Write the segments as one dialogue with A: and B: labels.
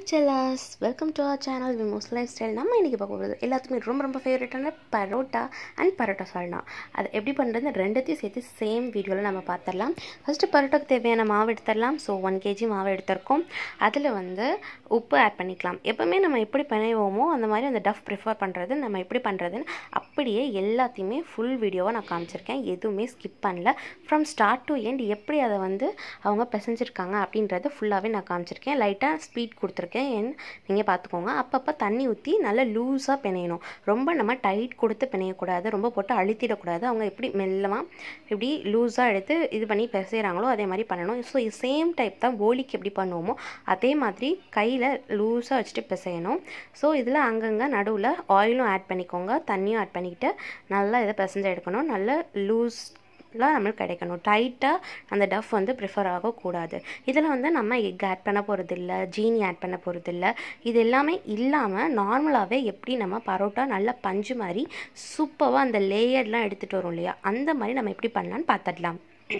A: செல்லாஸ் welcome to our channel விமோஸ் lifestyle நம்ம இன்றைக்கி பார்க்க போகிறது எல்லாத்துக்குமே ரொம்ப ரொம்ப ஃபேவரட்டான பரோட்டா அண்ட் பரோட்டா சால்னா அது எப்படி பண்ணுறது ரெண்டுத்தையும் சேர்த்து சேம் வீடியோவில் நம்ம பார்த்துடலாம் ஃபஸ்ட்டு பரோட்டாக்கு தேவையான மாவு எடுத்துடலாம் ஸோ ஒன் கேஜி மாவு எடுத்திருக்கோம் அதில் வந்து உப்பு ஆட் பண்ணிக்கலாம் எப்போவுமே நம்ம எப்படி பிணைவோமோ அந்த மாதிரி அந்த டஃப் ப்ரிஃபர் பண்ணுறது நம்ம எப்படி பண்ணுறதுன்னு அப்படியே எல்லாத்தையுமே ஃபுல் வீடியோவாக நான் காமிச்சிருக்கேன் எதுவுமே ஸ்கிப் பண்ணல ஃப்ரம் ஸ்டார்ட் டு எண்ட் எப்படி அதை வந்து அவங்க பிசைஞ்சிருக்காங்க அப்படின்றத ஃபுல்லாகவே நான் காமிச்சிருக்கேன் லைட்டாக ஸ்பீட் கொடுத்துருக்கேன் என் நீங்கள் பார்த்துக்கோங்க அப்பப்போ தண்ணி ஊற்றி நல்லா லூஸாக பிணையணும் ரொம்ப நம்ம டைட் கொடுத்து பிணையக்கூடாது ரொம்ப போட்டு அழுத்திடக்கூடாது அவங்க எப்படி மெல்லமாக இப்படி லூஸாக எடுத்து இது பண்ணி பிசைகிறாங்களோ அதே மாதிரி பண்ணணும் ஸோ சேம் டைப் தான் போலிக்கு எப்படி பண்ணுவோமோ அதே மாதிரி கையில் லூஸாக வச்சுட்டு பிசையணும் ஸோ இதில் அங்கங்கே நடுவில் ஆயிலும் ஆட் பண்ணிக்கோங்க தண்ணியும் ஆட் பண்ணிக்கிட்டு நல்லா இதை பிசைஞ்சு எடுக்கணும் நல்ல லூஸ் லாம் நம்மளுக்கு கிடைக்கணும் டைட்டாக அந்த டஃப் வந்து ப்ரிஃபர் ஆகக்கூடாது இதில் வந்து நம்ம எக் ஆட் பண்ண போகிறதில்ல ஜீனி ஆட் பண்ண போகிறதில்ல இது எல்லாமே இல்லாமல் நார்மலாகவே எப்படி நம்ம பரோட்டா நல்லா பஞ்சு மாதிரி சூப்பராக அந்த லேயர்லாம் எடுத்துகிட்டு வரும் இல்லையா அந்த மாதிரி நம்ம எப்படி பண்ணலான்னு பார்த்துடலாம்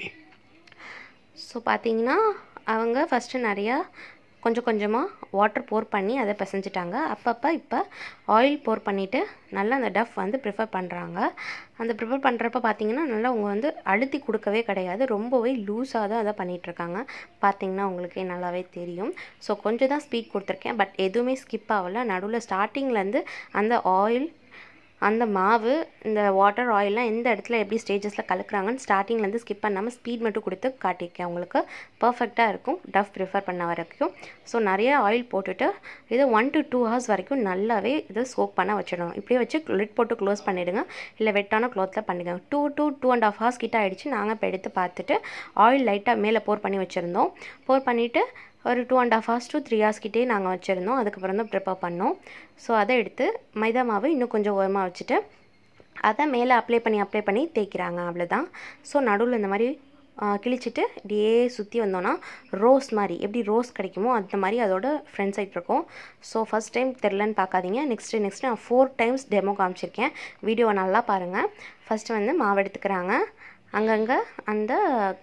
A: ஸோ பார்த்தீங்கன்னா அவங்க ஃபஸ்ட்டு நிறையா கொஞ்சம் கொஞ்சமாக வாட்டர் போர் பண்ணி அதை பிசைஞ்சிட்டாங்க அப்பப்போ இப்போ ஆயில் போர் பண்ணிவிட்டு நல்லா அந்த டஃப் வந்து ப்ரிஃபர் பண்ணுறாங்க அந்த ப்ரிஃபர் பண்ணுறப்ப பார்த்தீங்கன்னா நல்லா அவங்க வந்து அழுத்தி கொடுக்கவே கிடையாது ரொம்பவே லூஸாக தான் அதை பண்ணிகிட்ருக்காங்க பார்த்தீங்கன்னா உங்களுக்கே நல்லாவே தெரியும் ஸோ கொஞ்சம் தான் ஸ்பீட் கொடுத்துருக்கேன் பட் எதுவுமே ஸ்கிப் ஆகலை நடுவில் ஸ்டார்டிங்லேருந்து அந்த ஆயில் அந்த மாவு இந்த வாட்டர் ஆயிலெலாம் எந்த இடத்துல எப்படி ஸ்டேஜஸில் கலக்குறாங்கன்னு ஸ்டார்டிங்லேருந்து ஸ்கிப் பண்ணாமல் ஸ்பீட் மட்டும் கொடுத்து காட்டியிருக்கேன் உங்களுக்கு பர்ஃபெக்டாக இருக்கும் டஃப் ப்ரிஃபர் பண்ண வரைக்கும் ஸோ நிறைய ஆயில் போட்டுட்டு இதை ஒன் டு டூ ஹவர்ஸ் வரைக்கும் நல்லாவே இதை சோக் பண்ண வச்சிடணும் இப்படியே வச்சு லிட் போட்டு க்ளோஸ் பண்ணிவிடுங்க இல்லை வெட்டான க்ளாத்தில் பண்ணிடுங்க two two two and half hours கிட்ட ஆகிடுச்சு நாங்கள் இப்போ எடுத்து பார்த்துட்டு ஆயில் லைட்டாக மேலே போர் பண்ணி வச்சுருந்தோம் போர் பண்ணிவிட்டு ஒரு two and half hours two three ஹவர்ஸ்கிட்டே நாங்கள் வச்சுருந்தோம் அதுக்கப்புறம் தான் ப்ரிப்பேர் பண்ணோம் ஸோ அதை எடுத்து மைதா மாவு இன்னும் கொஞ்சம் ஓரமாக வச்சுட்டு அதை மேலே அப்ளை பண்ணி அப்ளை பண்ணி தேய்க்கிறாங்க அவ்வளோதான் ஸோ நடுவில் இந்த மாதிரி கிழிச்சிட்டு இப்படியே சுற்றி வந்தோன்னா ரோஸ் மாதிரி எப்படி ரோஸ் கிடைக்குமோ அந்த மாதிரி அதோட ஃப்ரண்ட் சைட் இருக்கும் ஸோ ஃபஸ்ட் டைம் தெரிலன்னு பார்க்காதீங்க நெக்ஸ்ட்டு நெக்ஸ்ட்டு நான் ஃபோர் டைம்ஸ் டெமோ காமிச்சிருக்கேன் வீடியோவை நல்லா பாருங்கள் ஃபஸ்ட்டு வந்து மாவு எடுத்துக்கிறாங்க அங்கங்கே அந்த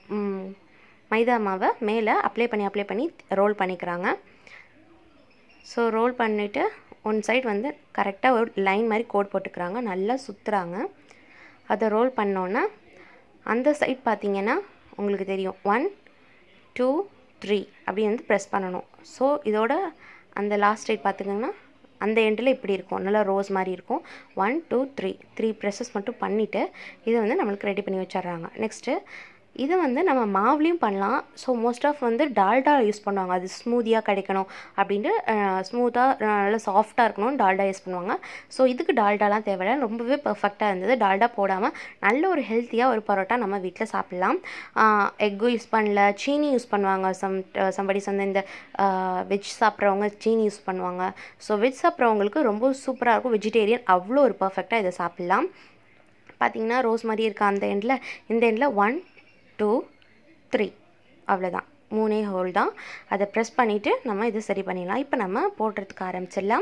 A: மைதா மாவை மேலே அப்ளை பண்ணி அப்ளை பண்ணி ரோல் பண்ணிக்கிறாங்க ஸோ ரோல் பண்ணிவிட்டு ஒன் சைட் வந்து கரெக்டாக ஒரு லைன் மாதிரி கோட் போட்டுக்கிறாங்க நல்லா சுற்றுறாங்க அதை ரோல் பண்ணோன்னா அந்த சைட் பார்த்திங்கன்னா உங்களுக்கு தெரியும் ஒன் டூ த்ரீ அப்படி வந்து ப்ரெஸ் பண்ணணும் ஸோ இதோட அந்த லாஸ்ட் சைட் பார்த்திங்கன்னா அந்த எண்டில் இப்படி இருக்கும் நல்லா ரோஸ் மாதிரி இருக்கும் one two three three presses மட்டும் பண்ணிவிட்டு இதை வந்து நம்மளுக்கு ரெடி பண்ணி வச்சிட்றாங்க நெக்ஸ்ட்டு இதை வந்து நம்ம மாவுலேயும் பண்ணலாம் ஸோ மோஸ்ட் ஆஃப் வந்து டால்டா யூஸ் பண்ணுவாங்க அது ஸ்மூதியாக கிடைக்கணும் அப்படின்ட்டு ஸ்மூத்தாக நல்லா சாஃப்டாக இருக்கணும் டால்டா யூஸ் பண்ணுவாங்க ஸோ இதுக்கு டால்டாலாம் தேவையில்ல ரொம்பவே பர்ஃபெக்டாக இருந்தது டால்டா போடாமல் நல்ல ஒரு ஹெல்த்தியாக ஒரு பரோட்டா நம்ம வீட்டில் சாப்பிட்லாம் எக்கும் யூஸ் பண்ணல சீனி யூஸ் பண்ணுவாங்க சம் சம்படிஸ் வந்து இந்த வெஜ் சாப்பிட்றவங்க சீனி யூஸ் பண்ணுவாங்க ஸோ வெஜ் சாப்பிட்றவங்களுக்கு ரொம்ப சூப்பராக இருக்கும் வெஜிடேரியன் அவ்வளோ ஒரு பர்ஃபெக்டாக இதை சாப்பிட்லாம் பார்த்தீங்கன்னா ரோஸ் மாதிரி இருக்க அந்த எண்டில் இந்த எண்டில் ஒன் டூ த்ரீ அவ்வளோதான் மூணே ஹோல் தான் அதை ப்ரெஸ் பண்ணிவிட்டு நம்ம இது சரி பண்ணிடலாம் இப்போ நம்ம போடுறதுக்கு ஆரம்பிச்சிடலாம்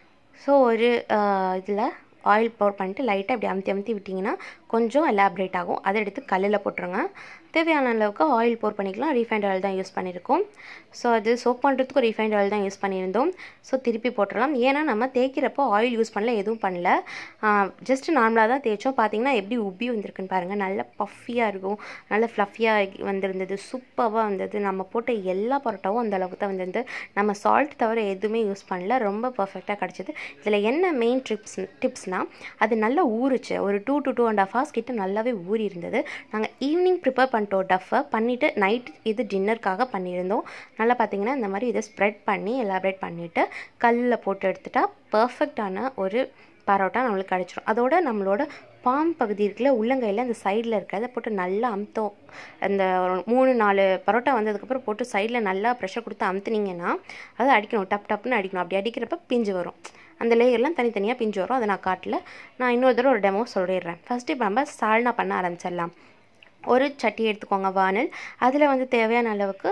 A: ஸோ ஒரு இதில் ஆயில் பவர் பண்ணிட்டு லைட்டாக இப்படி அமுத்தி அமுத்தி விட்டிங்கன்னா கொஞ்சம் எலாப்ரேட் ஆகும் அதை எடுத்து கல்லில் போட்டுருங்க தேவையான அளவுக்கு ஆயில் போர் பண்ணிக்கலாம் ரீஃபைண்ட் ஆயில் தான் யூஸ் பண்ணியிருக்கோம் ஸோ அது சோப் பண்ணுறதுக்கும் ரீஃபைண்ட் ஆயில் தான் யூஸ் பண்ணியிருந்தோம் ஸோ திருப்பி போட்டுடலாம் ஏன்னா நம்ம தேய்க்கிறப்போ ஆயில் யூஸ் பண்ணல எதுவும் பண்ணல ஜஸ்ட் நார்மலாக தான் தேய்ச்சோம் பார்த்தீங்கன்னா எப்படி உப்பி வந்திருக்குன்னு பாருங்கள் நல்ல பஃபியாக இருக்கும் நல்ல ஃப்ளஃபியாக வந்திருந்தது சூப்பராக வந்தது நம்ம போட்ட எல்லா பரோட்டாவும் அந்த அளவுக்கு தான் வந்திருந்து நம்ம சால்ட் தவிர எதுவுமே யூஸ் பண்ணல ரொம்ப பர்ஃபெக்டாக கிடச்சிது இதில் என்ன மெயின் ட்ரிப்ஸ் டிப்ஸ்னால் அது நல்லா ஊறுச்சு ஒரு two to two and half hours கிட்ட நல்லாவே ஊறி இருந்தது நாங்கள் ஈவினிங் ப்ரிப்பேர் பண்ணிட்டோம் டஃப்பை பண்ணிவிட்டு நைட் இது டின்னருக்காக பண்ணியிருந்தோம் நல்லா பார்த்தீங்கன்னா இந்த மாதிரி இதை ஸ்ப்ரெட் பண்ணி எலாபரேட் பண்ணிவிட்டு கல்லில் போட்டு எடுத்துட்டா பர்ஃபெக்டான ஒரு பரோட்டா நம்மளுக்கு கிடச்சிரும் அதோட நம்மளோட பாம் பகுதி இருக்குல்ல உள்ளங்கையில் அந்த சைடில் இருக்கிறத போட்டு நல்லா அமுத்தோம் அந்த மூணு நாலு பரோட்டா வந்ததுக்கப்புறம் போட்டு சைடில் நல்லா ப்ரெஷர் கொடுத்து அமுத்துனீங்கன்னா அதை அடிக்கணும் டப் டப்னு அடிக்கணும் அப்படி அடிக்கிறப்ப பிஞ்சு வரும் அந்த லேயர்லாம் தனித்தனியாக பிஞ்சு வரும் அதை நான் காட்டல நான் இன்னொரு தடவை ஒரு டெமோ சொல்லிடுறேன் ஃபஸ்ட்டு இப்போ நம்ம சால்னா பண்ண ஆரம்பிச்சிடலாம் ஒரு சட்டி எடுத்துக்கோங்க வானல் அதில் வந்து தேவையான அளவுக்கு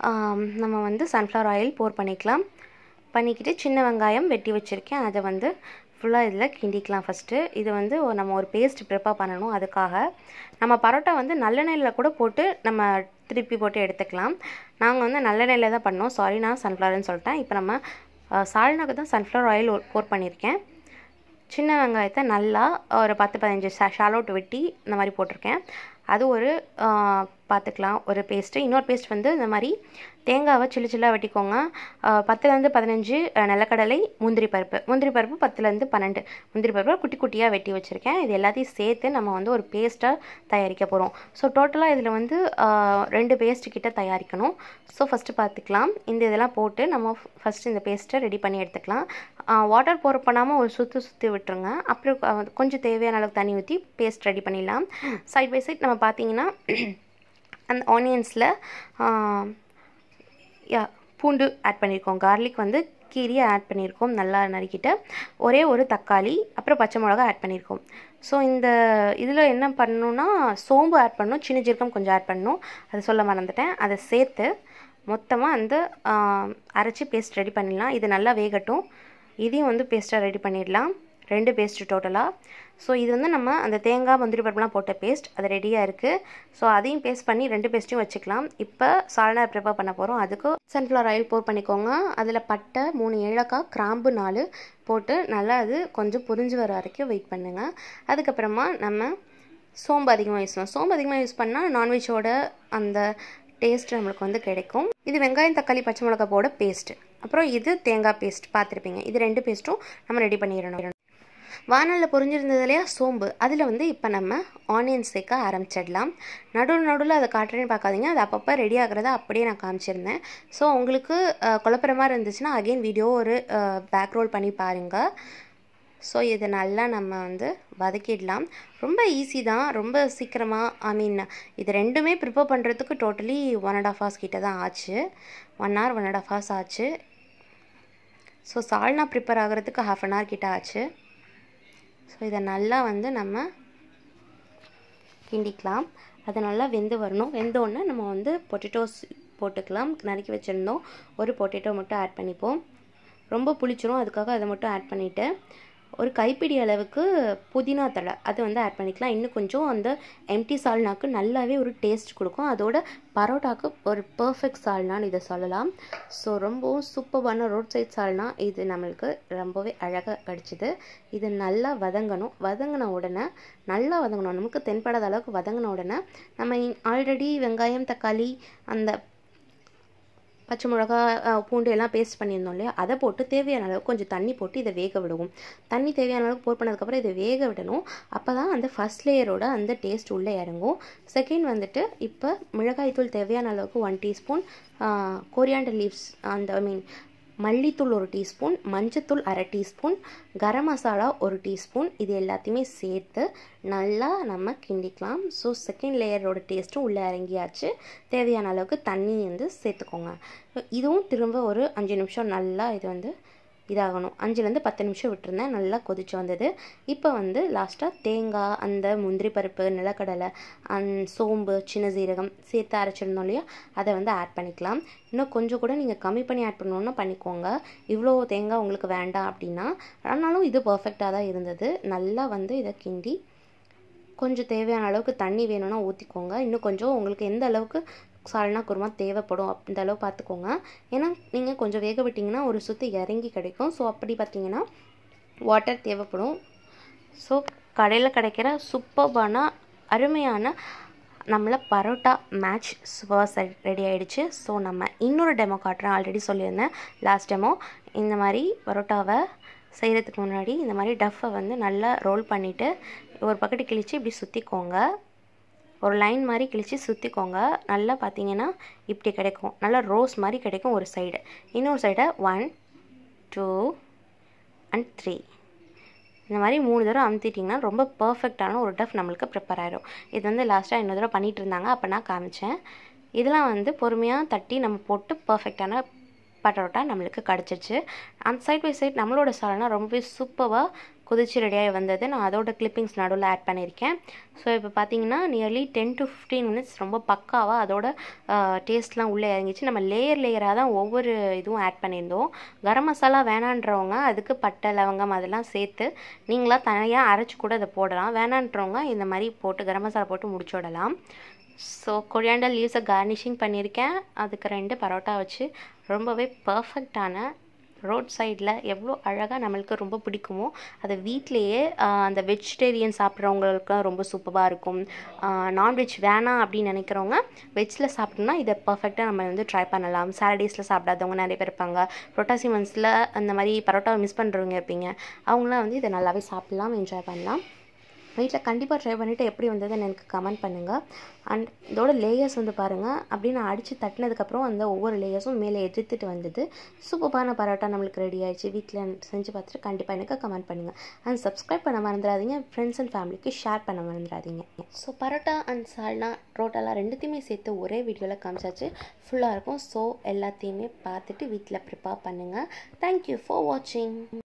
A: நம்ம வந்து சன்ஃப்ளவர் ஆயில் போர் பண்ணிக்கலாம் பண்ணிக்கிட்டு சின்ன வெங்காயம் வெட்டி வச்சுருக்கேன் அதை வந்து ஃபுல்லாக இதில் கிண்டிக்கலாம் ஃபஸ்ட்டு இது வந்து நம்ம ஒரு பேஸ்ட் ப்ரிப்பேர் பண்ணணும் அதுக்காக நம்ம பரோட்டா வந்து நல்லெண்ணெயில் கூட போட்டு நம்ம திருப்பி போட்டு எடுத்துக்கலாம் நாங்கள் வந்து நல்லெண்ணெயில் தான் பண்ணோம் சாரி நான் சன்ஃப்ளவர்னு சொல்லிட்டேன் இப்போ நம்ம சால்னாக்கு தான் சன்ஃப்ளவர் ஆயில் போர் பண்ணியிருக்கேன் சின்ன வெங்காயத்தை நல்லா ஒரு பத்து பதினஞ்சு ஷா ஷாலோட் வெட்டி இந்த மாதிரி போட்டிருக்கேன் அது ஒரு பார்த்துக்கலாம் ஒரு பேஸ்ட்டு இன்னொரு பேஸ்ட் வந்து இந்த மாதிரி தேங்காவை சில்லு சில்லாக வெட்டிக்கோங்க பத்துலேருந்து பதினஞ்சு நிலக்கடலை முந்திரி பருப்பு முந்திரி பருப்பு பத்துலேருந்து பன்னெண்டு முந்திரி பருப்பு குட்டி குட்டியாக வெட்டி வச்சுருக்கேன் இது எல்லாத்தையும் சேர்த்து நம்ம வந்து ஒரு பேஸ்ட்டாக தயாரிக்க போகிறோம் ஸோ டோட்டலாக இதில் வந்து ரெண்டு பேஸ்ட் கிட்ட தயாரிக்கணும் ஸோ ஃபஸ்ட்டு பார்த்துக்கலாம் இந்த இதெல்லாம் போட்டு நம்ம ஃபஸ்ட்டு இந்த பேஸ்ட்டை ரெடி பண்ணி எடுத்துக்கலாம் வாட்டர் போர் பண்ணாமல் ஒரு சுற்றி சுற்றி விட்டுருங்க அப்புறம் கொஞ்சம் தேவையான அளவுக்கு தண்ணி ஊற்றி பேஸ்ட் ரெடி பண்ணிடலாம் சைட் பை சைட் நம்ம பார்த்தீங்கன்னா அந்த ஆனியன்ஸில் யா பூண்டு ஆட் பண்ணியிருக்கோம் கார்லிக் வந்து கீரியை ஆட் பண்ணியிருக்கோம் நல்லா நறுக்கிட்டு ஒரே ஒரு தக்காளி அப்புறம் பச்சை மிளகா ஆட் பண்ணியிருக்கோம் ஸோ இந்த இதில் என்ன பண்ணணுன்னா சோம்பு ஆட் பண்ணணும் சின்ன ஜீரகம் கொஞ்சம் ஆட் பண்ணணும் அதை சொல்ல மறந்துட்டேன் அதை சேர்த்து மொத்தமாக அந்த அரைச்சி பேஸ்ட் ரெடி பண்ணிடலாம் இது நல்லா வேகட்டும் இதையும் வந்து பேஸ்ட்டாக ரெடி பண்ணிடலாம் ரெண்டு பேஸ்ட்டு டோட்டலாக ஸோ இது வந்து நம்ம அந்த தேங்காய் முந்திரி பருப்புலாம் போட்ட பேஸ்ட் அது ரெடியாக இருக்குது ஸோ அதையும் பேஸ்ட் பண்ணி ரெண்டு பேஸ்ட்டையும் வச்சுக்கலாம் இப்போ சால்னா ப்ரிப்பேர் பண்ண போகிறோம் அதுக்கு சன்ஃப்ளவர் ஆயில் போர் பண்ணிக்கோங்க அதில் பட்டை மூணு ஏலக்காய் கிராம்பு நாலு போட்டு நல்லா அது கொஞ்சம் புரிஞ்சு வர வரைக்கும் வெயிட் பண்ணுங்கள் அதுக்கப்புறமா நம்ம சோம்பு அதிகமாக யூஸ் பண்ணலாம் சோம்பு அதிகமாக யூஸ் பண்ணால் நான்வெஜ்ஜோட அந்த டேஸ்ட் நம்மளுக்கு வந்து கிடைக்கும் இது வெங்காயம் தக்காளி பச்சை மிளகா போட பேஸ்ட்டு அப்புறம் இது தேங்காய் பேஸ்ட் பார்த்துருப்பீங்க இது ரெண்டு பேஸ்ட்டும் நம்ம ரெடி பண்ணிடணும் வானலில் பொரிஞ்சிருந்தது இல்லையா சோம்பு அதில் வந்து இப்போ நம்ம ஆனியன் சேர்க்க ஆரம்பிச்சிடலாம் நடுவில் நடுவில் அதை காட்டுறேன்னு பார்க்காதீங்க அது அப்பப்போ ரெடி ஆகிறத அப்படியே நான் காமிச்சிருந்தேன் ஸோ உங்களுக்கு குழப்பற மாதிரி இருந்துச்சுன்னா அகெயின் வீடியோ ஒரு பேக் ரோல் பண்ணி பாருங்கள் ஸோ இதை நல்லா நம்ம வந்து வதக்கிடலாம் ரொம்ப ஈஸி தான் ரொம்ப சீக்கிரமாக ஐ மீன் இது ரெண்டுமே ப்ரிப்பேர் பண்ணுறதுக்கு totally one and half hours கிட்ட தான் ஆச்சு one hour one and half hours ஆச்சு ஸோ சால்னா ப்ரிப்பேர் ஆகிறதுக்கு ஹாஃப் அன் ஹவர் கிட்ட ஆச்சு ஸோ இதை நல்லா வந்து நம்ம கிண்டிக்கலாம் அது நல்லா வெந்து வரணும் வெந்தோடனே நம்ம வந்து பொட்டேட்டோஸ் போட்டுக்கலாம் நறுக்கி வச்சுருந்தோம் ஒரு பொட்டேட்டோ மட்டும் ஆட் பண்ணிப்போம் ரொம்ப புளிச்சிரும் அதுக்காக அதை மட்டும் ஆட் பண்ணிவிட்டு ஒரு கைப்பிடி அளவுக்கு புதினா தழை அது வந்து ஆட் பண்ணிக்கலாம் இன்னும் கொஞ்சம் அந்த எம்டி சால்னாக்கு நல்லாவே ஒரு டேஸ்ட் கொடுக்கும் அதோட பரோட்டாக்கு ஒரு பர்ஃபெக்ட் சால்னான்னு இதை சொல்லலாம் ஸோ ரொம்பவும் சூப்பரான ரோட் சைட் சால்னா இது நம்மளுக்கு ரொம்பவே அழகாக கிடச்சிது இது நல்லா வதங்கணும் வதங்கின உடனே நல்லா வதங்கணும் நமக்கு தென்படாத அளவுக்கு வதங்கின உடனே நம்ம ஆல்ரெடி வெங்காயம் தக்காளி அந்த பச்சை மிளகா பூண்டு எல்லாம் பேஸ்ட் பண்ணியிருந்தோம் இல்லையா அதை போட்டு தேவையான அளவுக்கு கொஞ்சம் தண்ணி போட்டு இதை வேக விடுவோம் தண்ணி தேவையான அளவுக்கு போர் பண்ணதுக்கப்புறம் இதை வேக விடணும் அப்போ தான் அந்த ஃபஸ்ட் லேயரோட அந்த டேஸ்ட் உள்ளே இறங்கும் செகண்ட் வந்துட்டு இப்போ மிளகாய்த்தூள் தேவையான அளவுக்கு ஒன் டீஸ்பூன் கொரியாண்டர் லீவ்ஸ் அந்த ஐ மீன் மல்லித்தூள் ஒரு டீஸ்பூன் மஞ்சத்தூள் அரை டீஸ்பூன் கரம் மசாலா ஒரு டீஸ்பூன் இது எல்லாத்தையுமே சேர்த்து நல்லா நம்ம கிண்டிக்கலாம் ஸோ செகண்ட் லேயரோட டேஸ்ட்டும் உள்ளே இறங்கியாச்சு தேவையான அளவுக்கு தண்ணி வந்து சேர்த்துக்கோங்க இதுவும் திரும்ப ஒரு அஞ்சு நிமிஷம் நல்லா இது வந்து இதாகணும் அஞ்சுலேருந்து பத்து நிமிஷம் விட்டுருந்தேன் நல்லா கொதிச்சு வந்தது இப்போ வந்து லாஸ்ட்டாக தேங்காய் அந்த முந்திரி பருப்பு நிலக்கடலை அந் சோம்பு சின்ன சீரகம் சேர்த்து அரைச்சிருந்தோம் இல்லையா அதை வந்து ஆட் பண்ணிக்கலாம் இன்னும் கொஞ்சம் கூட நீங்கள் கம்மி பண்ணி ஆட் பண்ணணுன்னா பண்ணிக்கோங்க இவ்வளோ தேங்காய் உங்களுக்கு வேண்டாம் அப்படின்னா ஆனாலும் இது பர்ஃபெக்டாக தான் இருந்தது நல்லா வந்து இதை கிண்டி கொஞ்சம் தேவையான அளவுக்கு தண்ணி வேணும்னா ஊற்றிக்கோங்க இன்னும் கொஞ்சம் உங்களுக்கு எந்த அளவுக்கு சால்னா குருமா தேவைப்படும் அந்த அளவு பார்த்துக்கோங்க ஏன்னா நீங்கள் கொஞ்சம் வேக விட்டிங்கன்னா ஒரு சுற்றி இறங்கி கிடைக்கும் ஸோ அப்படி பார்த்தீங்கன்னா வாட்டர் தேவைப்படும் ஸோ கடையில் கிடைக்கிற சூப்பர்பான அருமையான நம்மள பரோட்டா மேட்ச் சூப்பராக ரெடி ஆகிடுச்சு ஸோ நம்ம இன்னொரு டெமோ காட்டுறேன் ஆல்ரெடி சொல்லியிருந்தேன் லாஸ்ட் டெமோ இந்த மாதிரி பரோட்டாவை செய்கிறதுக்கு முன்னாடி இந்த மாதிரி டஃப்பை வந்து நல்லா ரோல் பண்ணிவிட்டு ஒரு பக்கெட்டு கிழித்து இப்படி சுற்றிக்கோங்க ஒரு லைன் மாதிரி கிழித்து சுற்றிக்கோங்க நல்லா பார்த்தீங்கன்னா இப்படி கிடைக்கும் நல்லா ரோஸ் மாதிரி கிடைக்கும் ஒரு சைடு இன்னொரு சைடை ஒன் டூ அண்ட் த்ரீ இந்த மாதிரி மூணு தடவை அமுத்திட்டிங்கன்னா ரொம்ப பர்ஃபெக்டான ஒரு டஃப் நம்மளுக்கு ப்ரிப்பேர் ஆயிரும் இது வந்து லாஸ்ட்டாக இன்னொரு தடவை பண்ணிகிட்டு இருந்தாங்க அப்போ நான் காமிச்சேன் இதெல்லாம் வந்து பொறுமையாக தட்டி நம்ம போட்டு பர்ஃபெக்டான பரோட்டா நம்மளுக்கு கிடச்சிச்சு அந்த சைட் பை சைட் நம்மளோட சால்னா ரொம்பவே சூப்பராக கொதிச்சு ரெடியாகி வந்தது நான் அதோட கிளிப்பிங்ஸ் நடுவில் ஆட் பண்ணியிருக்கேன் ஸோ இப்போ பார்த்தீங்கன்னா nearly ten to fifteen minutes ரொம்ப பக்காவாக அதோட டேஸ்ட்லாம் உள்ளே இறங்கிச்சு நம்ம லேயர் லேயராக தான் ஒவ்வொரு இதுவும் ஆட் பண்ணியிருந்தோம் கரம் மசாலா வேணான்றவங்க அதுக்கு பட்டை லவங்கம் அதெல்லாம் சேர்த்து நீங்களாக தனியாக அரைச்சி கூட அதை போடலாம் வேணான்றவங்க இந்த மாதிரி போட்டு கரம் மசாலா போட்டு முடிச்சு விடலாம் ஸோ கொரியாண்டர் லீவ்ஸை கார்னிஷிங் பண்ணியிருக்கேன் அதுக்கு ரெண்டு பரோட்டா வச்சு ரொம்பவே பர்ஃபெக்டான ரோட் சைடில் எவ்வளோ அழகாக நம்மளுக்கு ரொம்ப பிடிக்குமோ அதை வீட்டிலையே அந்த வெஜிடேரியன் சாப்பிட்றவங்களுக்கு ரொம்ப சூப்பராக இருக்கும் நான்வெஜ் வேணாம் அப்படின்னு நினைக்கிறவங்க வெஜ்ஜில் சாப்பிட்டோம்னா இதை பர்ஃபெக்டாக நம்ம வந்து ட்ரை பண்ணலாம் சாட்டர்டேஸில் சாப்பிடாதவங்க நிறைய பேர் இருப்பாங்க புரோட்டாசி மந்த்ஸில் அந்த மாதிரி பரோட்டாவை மிஸ் பண்ணுறவங்க இருப்பீங்க அவங்களாம் வந்து இதை நல்லாவே சாப்பிட்லாம் என்ஜாய் பண்ணலாம் வீட்டில் கண்டிப்பாக ட்ரை பண்ணிவிட்டு எப்படி வந்ததுன்னு எனக்கு கமெண்ட் பண்ணுங்கள் அண்ட் இதோட லேயர்ஸ் வந்து பாருங்கள் அப்படியே நான் அடித்து தட்டினதுக்கப்புறம் அந்த ஒவ்வொரு லேயர்ஸும் மேலே எதிர்த்துட்டு வந்தது சூப்பரான பரோட்டா நம்மளுக்கு ரெடி ஆயிடுச்சு வீட்டில் செஞ்சு பார்த்துட்டு கண்டிப்பாக எனக்கு கமெண்ட் பண்ணுங்கள் அண்ட் சப்ஸ்கிரைப் பண்ண மறந்துடாதீங்க ஃப்ரெண்ட்ஸ் அண்ட் ஃபேமிலிக்கு ஷேர் பண்ண மறந்துடாதீங்க ஸோ பரோட்டா அண்ட் சால்னா ரோட்டாலாம் ரெண்டுத்தையுமே சேர்த்து ஒரே வீடியோவில் காமிச்சாச்சு ஃபுல்லாக இருக்கும் ஸோ எல்லாத்தையுமே பார்த்துட்டு வீட்டில் ப்ரிப்பேர் பண்ணுங்கள் தேங்க்யூ ஃபார் வாட்சிங்